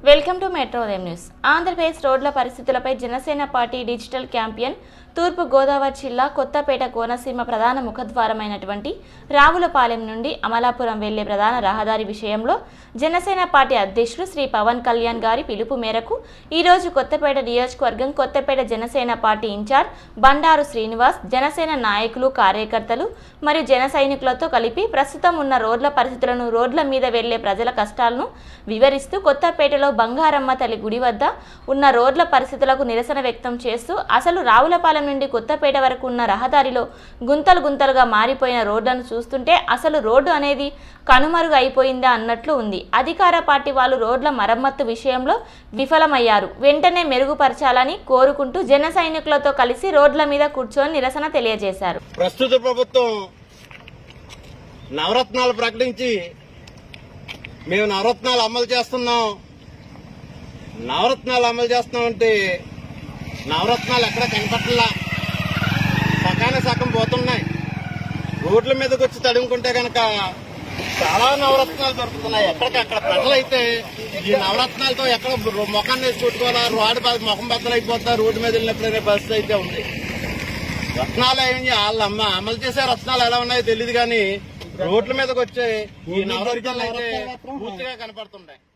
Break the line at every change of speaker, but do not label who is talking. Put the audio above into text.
welcome to మెట్రోదేమ్ news Andhra Pradesh రోడ్ల పరిస్థితులపై జనసేన పార్టీ డిజిటల్ క్యాంపియన్ తూర్పు గోదావరి జిల్లా కొత్తపేట కోనసీమ ప్రధాన ముఖద్వారమైనటువంటి రావులపాలెం నుండి అమలాపురం వెళ్లే ప్రధాన రహదారి విషయంలో జనసేన పార్టీ అధ్యక్షులు శ్రీ పవన్ కళ్యాణ్ గారి పిలుపు మేరకు ఈరోజు కొత్తపేట నియోజకవర్గం కొత్తపేట జనసేన పార్టీ ఇన్ఛార్జ్ బండారు శ్రీనివాస్ జనసేన నాయకులు కార్యకర్తలు మరియు జన సైనికులతో కలిపి ప్రస్తుతం ఉన్న రోడ్ల పరిస్థితులను రోడ్ల మీద వెళ్లే ప్రజల కష్టాలను వివరిస్తూ కొత్తపేటలో బంగారమ్మ తల్లి గుడి వద్ద ఉన్న రోడ్ల పరిస్థితులకు నిరసన వ్యక్తం చేస్తూ అసలు రావులపాలెం నుండి కొత్తపేట వరకు ఉన్న రహదారిలో గుంతలు గుంతలుగా మారిపోయిన రోడ్లను చూస్తుంటే అసలు రోడ్డు అనేది కనుమరుగు అయిపోయిందా అన్నట్లు ఉంది అధికార పార్టీ వాళ్ళు రోడ్ల మరమ్మత్తు విషయంలో విఫలమయ్యారు వెంటనే మెరుగుపరచాలని కోరుకుంటూ జన సైనికులతో కలిసి రోడ్ల మీద కూర్చొని నిరసన తెలియజేశారు
ప్రస్తుత ప్రభుత్వం నవరత్నాలు ప్రకటించి మేము నవరత్నాలు అమలు చేస్తున్నాం నవరత్నాలు అమలు చేస్తున్నామంటే నవరత్నాలు ఎక్కడ కనపట్లా సకాన సగం పోతున్నాయి రోడ్ల మీదకి వచ్చి తడుముకుంటే కనుక చాలా నవరత్నాలు దొరుకుతున్నాయి ఎక్కడికక్కడ ప్రజలైతే ఈ నవరత్నాలతో ఎక్కడ ముఖాన్ని వేసి కొట్టుకోవాలా రోడ్డు బ- ముఖం బద్దలైపోతా రోడ్డు మీద వెళ్ళినప్పుడు అనే పరిస్థితి అయితే ఉంది రత్నాలు ఏమి వాళ్ళు అమ్మ అమలు చేసే రత్నాలు ఎలా ఉన్నాయో తెలియదు కానీ రోడ్ల మీదకి వచ్చే ఈ నవరత్నాలు అయితే పూర్తిగా కనపడుతున్నాయి